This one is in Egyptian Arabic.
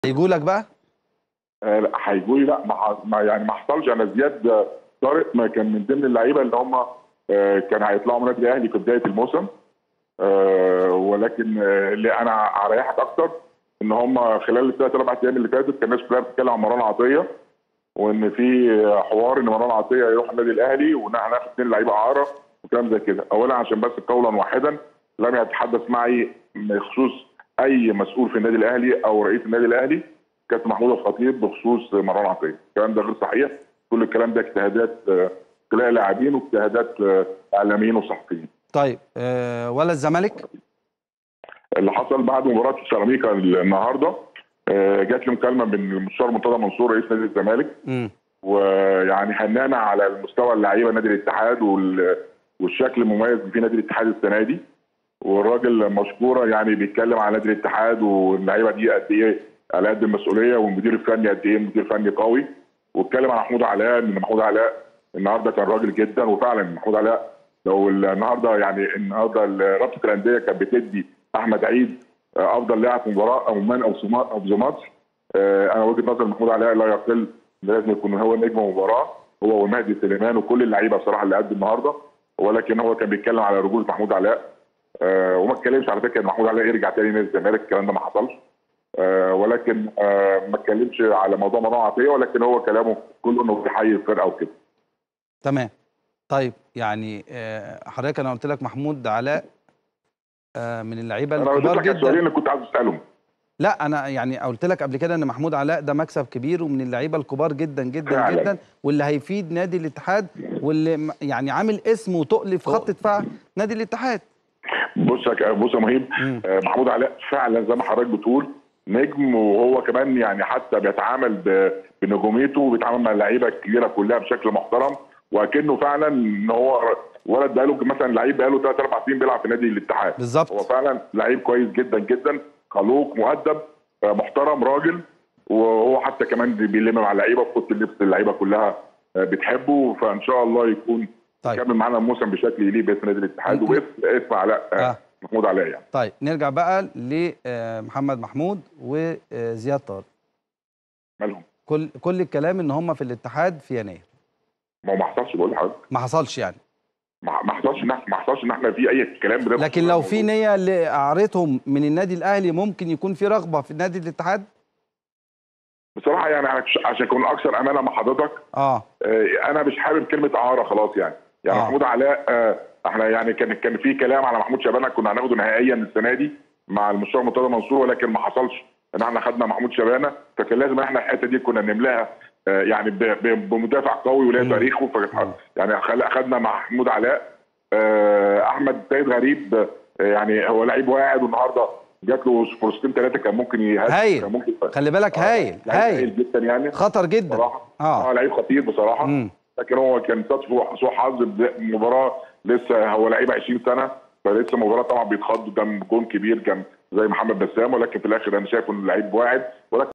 هيجوا لك بقى آه، لا هيجوا لي لا ما ح- ما يعني ما حصلش انا زياد آه، طارق ما كان من ضمن اللعيبه اللي هم آه، كان هيطلعوا من النادي الاهلي في بدايه الموسم آه، ولكن آه، اللي انا اريحك اكتر ان هم خلال الثلاث اربع ايام اللي فاتت كان الناس كلها بتتكلم عن مروان عطيه وان في حوار ان مروان عطيه يروح النادي الاهلي وان احنا هناخد اثنين لعيبه اعاره وكلام زي كده اولا عشان بس قولا واحدا لم يتحدث معي بخصوص اي مسؤول في النادي الاهلي او رئيس النادي الاهلي كابتن محمود الخطيب بخصوص مروان عطيه الكلام ده غير صحيح كل الكلام ده اجتهادات آه، خلال لاعبين واجتهادات آه، اعلاميين وصحفيين طيب آه ولا الزمالك اللي حصل بعد مباراه سيراميكا النهارده آه، جات لي مكالمه من المستشار مرتضى منصور رئيس نادي الزمالك امم ويعني هنانا على المستوى اللعيبه نادي الاتحاد وال- والشكل المميز في نادي الاتحاد السنه دي والراجل مشكوره يعني بيتكلم على نادي الاتحاد واللعيبه دي قد ايه على قد المسؤوليه والمدير الفني قد ايه مدير فني قوي واتكلم على محمود علاء ان محمود علاء النهارده كان راجل جدا وفعلا محمود علاء لو النهارده يعني النهارده رابطه الانديه كانت بتدي احمد عيد آه، افضل لاعب في مباراه او مان او سما- او ذا ماتش آه، انا وجهه نظري محمود علاء لا يقل لازم يكون هو نجم المباراه هو ومهدي سليمان وكل اللعيبه بصراحه اللي قد النهارده ولكن هو كان بيتكلم على رجوله محمود علاء آه، وما اتكلمش على فكره ان محمود علاء يرجع تاني نادي الزمالك الكلام ده ما حصلش آه، ولكن آه، ما اتكلمش على موضوع مروان عطيه ولكن هو كلامه كله انه بيحيي الفرقه وكده تمام طيب يعني آه حضرتك انا قلت لك محمود علاء آه من اللعيبه انا قلت الكبار لك السؤالين جدا اللي كنت عايز اسالهم لا انا يعني قلت لك قبل كده ان محمود علاء ده مكسب كبير ومن اللعيبه الكبار جدا جدا فعلا. جدا واللي هيفيد نادي الاتحاد واللي م- يعني عامل اسم وتقل في خط دفاع نادي الاتحاد بص يا ك- بص يا مهيب مم. آه، محمود علاء فعلا زي ما حضرتك بتقول نجم وهو كمان يعني حتى بيتعامل ب- بنجوميته وبيتعامل مع اللعيبه الكبيره كلها بشكل محترم واكنه فعلا ان هو ولد بقاله مثلا لعيب بقاله ثلاث اربع سنين بيلعب في نادي الاتحاد بالظبط. هو فعلا لعيب كويس جدا جدا خلوق مؤدب آه، محترم راجل وهو حتى كمان بيلم مع اللعيبه في اوضه اللبس اللعيبه كلها آه، بتحبه فان شاء الله يكون طيب. يكمل معانا الموسم بشكل يليق باسم نادي الاتحاد م- واسم اسم علاء آه. آه. محمود علاء يعني طيب نرجع بقى لمحمد محمود وزياد طارق مالهم كل كل الكلام ان هم في الاتحاد في يناير ما هو ما حصلش بقول لحضرتك ما حصلش يعني ما ما حصلش ان إحنا- ما حصلش ان احنا في اي كلام بده لكن لو في نيه لاعارتهم من النادي الاهلي ممكن يكون في رغبه في نادي الاتحاد بصراحه يعني عش- عشان اكون اكثر امانه مع حضرتك اه آه، انا مش حابب كلمه اعاره خلاص يعني يعني آه. محمود علاء آه، احنا يعني كان كان في كلام على محمود شبانه كنا هناخده نهائيا السنه دي مع المستشار مرتضى منصور ولكن ما حصلش ان احنا خدنا محمود شبانه فكان لازم احنا الحته دي كنا نملاها آه، يعني ب- ب- بمدافع قوي وليه مم. تاريخه فكانت- يعني خل- اخدنا مع محمود علاء آه، احمد سيد غريب آه، يعني هو لعيب واعد والنهارده جات له فرصتين ثلاثه كان ممكن يهاجم هايل. كان ممكن خلي بالك هايل لعيب هايل جدا يعني خطر جدا بصراحه اه اه لعيب خطير بصراحه مم. لكن هو كان سوء سوء حظ بد- مباراه لسه هو لعيب 20 سنه فلسه مباراه طبعا بيتخض قدام جون كبير كان زي محمد بسام ولكن في الاخر انا شايف انه لعيب واعد ولكن